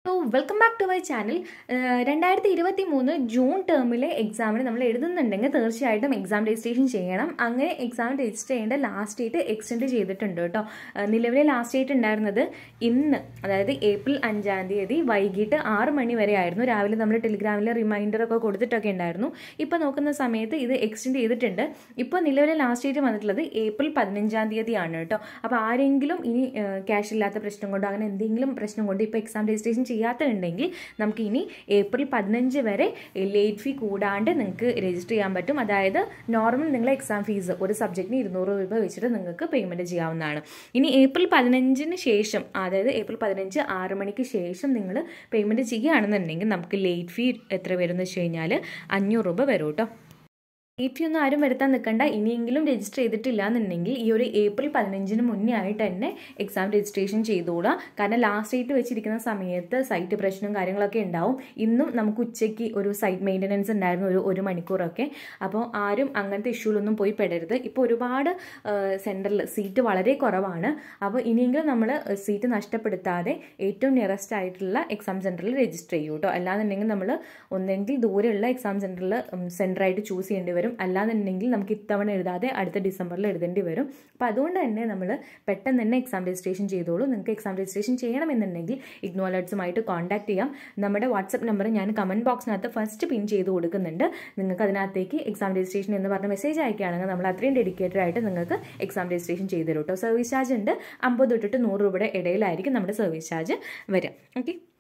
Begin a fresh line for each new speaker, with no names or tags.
so welcome back to my channel രണ്ടായിരത്തി ഇരുപത്തി മൂന്ന് ജൂൺ ടേമിലെ എക്സാമിന് നമ്മൾ എഴുതുന്നുണ്ടെങ്കിൽ തീർച്ചയായിട്ടും എക്സാം രജിസ്ട്രേഷൻ ചെയ്യണം അങ്ങനെ എക്സാം രജിസ്റ്റർ ചെയ്യേണ്ട ലാസ്റ്റ് ഡേറ്റ് എക്സ്റ്റെൻഡ് ചെയ്തിട്ടുണ്ട് കേട്ടോ ഏഹ് നിലവിലെ ലാസ്റ്റ് ഡേറ്റ് ഉണ്ടായിരുന്നത് ഇന്ന് അതായത് ഏപ്രിൽ അഞ്ചാം തീയതി വൈകിട്ട് ആറ് മണി വരെ ആയിരുന്നു രാവിലെ നമ്മൾ ടെലിഗ്രാമിൽ റിമൈൻഡറൊക്കെ കൊടുത്തിട്ടൊക്കെ ഉണ്ടായിരുന്നു ഇപ്പോൾ നോക്കുന്ന സമയത്ത് ഇത് എക്സ്റ്റെൻഡ് ചെയ്തിട്ടുണ്ട് ഇപ്പോൾ നിലവിലെ ലാസ്റ്റ് ഡേറ്റ് വന്നിട്ടുള്ളത് ഏപ്രിൽ പതിനഞ്ചാം തീയതിയാണ് കേട്ടോ അപ്പോൾ ആരെങ്കിലും ഇനി ക്യാഷ് ഇല്ലാത്ത പ്രശ്നം കൊണ്ടോ അങ്ങനെ എന്തെങ്കിലും പ്രശ്നം കൊണ്ട് ഇപ്പോൾ എക്സാം രജിസ്ട്രേഷൻ ചെയ്യാത്തുണ്ടെങ്കിൽ നമുക്ക് ഇനി ഏപ്രിൽ പതിനഞ്ച് വരെ ലേറ്റ് ഫീ കൂടാണ്ട് നിങ്ങൾക്ക് രജിസ്റ്റർ ചെയ്യാൻ പറ്റും അതായത് നോർമൽ നിങ്ങളെ എക്സാം ഫീസ് ഒരു സബ്ജക്റ്റിന് ഇരുന്നൂറ് രൂപ വെച്ചിട്ട് നിങ്ങൾക്ക് പേയ്മെൻറ്റ് ചെയ്യാവുന്നതാണ് ഇനി ഏപ്രിൽ പതിനഞ്ചിന് ശേഷം അതായത് ഏപ്രിൽ പതിനഞ്ച് ആറ് മണിക്ക് ശേഷം നിങ്ങൾ പേയ്മെൻറ്റ് ചെയ്യുകയാണെന്നുണ്ടെങ്കിൽ നമുക്ക് ലേറ്റ് ഫീ എത്ര വരും എന്ന് വെച്ച് കഴിഞ്ഞാൽ അഞ്ഞൂറ് രൂപ വരും കേട്ടോ ലേറ്റ് ഫീ ഒന്നും ആരും വരുത്താൻ നിൽക്കണ്ട ഇനിയെങ്കിലും രജിസ്റ്റർ ചെയ്തിട്ടില്ല എന്നുണ്ടെങ്കിൽ ഈ ഒരു ഏപ്രിൽ പതിനഞ്ചിന് മുന്നേ ആയിട്ട് തന്നെ എക്സാം രജിസ്ട്രേഷൻ ചെയ്തോളാം കാരണം ലാസ്റ്റ് ഡേറ്റ് വെച്ചിരിക്കുന്ന സമയത്ത് സൈറ്റ് പ്രശ്നവും കാര്യങ്ങളൊക്കെ ഉണ്ടാവും ഇന്നും നമുക്ക് ഉച്ചയ്ക്ക് ഒരു സൈറ്റ് മെയിൻ്റനൻസ് ഉണ്ടായിരുന്നു ഒരു ഒരു മണിക്കൂറൊക്കെ അപ്പോൾ ആരും അങ്ങനത്തെ ഇഷ്യൂലൊന്നും പോയി പെടരുത് ഇപ്പോൾ ഒരുപാട് സെൻറ്ററിൽ സീറ്റ് വളരെ കുറവാണ് അപ്പോൾ ഇനിയെങ്കിലും നമ്മൾ സീറ്റ് നഷ്ടപ്പെടുത്താതെ ഏറ്റവും നിയറസ്റ്റ് ആയിട്ടുള്ള എക്സാം സെൻറ്ററിൽ രജിസ്റ്റർ ചെയ്യൂ കേട്ടോ അല്ലാന്നുണ്ടെങ്കിൽ നമ്മൾ ഒന്നെങ്കിൽ ദൂരെയുള്ള എക്സാം സെൻറ്ററിൽ സെൻറ്ററായിട്ട് ചൂസ് ചെയ്യേണ്ടി വരും അല്ലാന്നുണ്ടെങ്കിൽ നമുക്ക് ഇത്തവണ എഴുതാതെ അടുത്ത ഡിസംബറിൽ എഴുതേണ്ടി വരും അപ്പോൾ അതുകൊണ്ട് തന്നെ നമ്മൾ പെട്ടെന്ന് തന്നെ എക്സാം രജിസ്ട്രേഷൻ ചെയ്തോളൂ നിങ്ങൾക്ക് എക്സാം രജിസ്ട്രേഷൻ ചെയ്യണമെന്നുണ്ടെങ്കിൽ ഇഗ്നോ അലേർട്സുമായിട്ട് കോൺടാക്ട് ചെയ്യാം നമ്മുടെ വാട്സപ്പ് നമ്പർ ഞാൻ കമൻറ്റ് ബോക്സിനകത്ത് ഫസ്റ്റ് പിൻ ചെയ്ത് കൊടുക്കുന്നുണ്ട് നിങ്ങൾക്ക് അതിനകത്തേക്ക് എക്സാം രജിസ്ട്രേഷൻ എന്ന് പറഞ്ഞ മെസ്സേജ് അയക്കുകയാണെങ്കിൽ നമ്മൾ അത്രയും ഡെഡിക്കേറ്റഡ് ആയിട്ട് നിങ്ങൾക്ക് എക്സാം രജിസ്ട്രേഷൻ ചെയ്തു തരും കേട്ടോ സർവീസ് ചാർജ് ഉണ്ട് അമ്പത് തൊട്ടിട്ട് നൂറ് രൂപയുടെ ഇടയിലായിരിക്കും നമ്മുടെ സർവീസ് ചാർജ് വരിക ഓക്കെ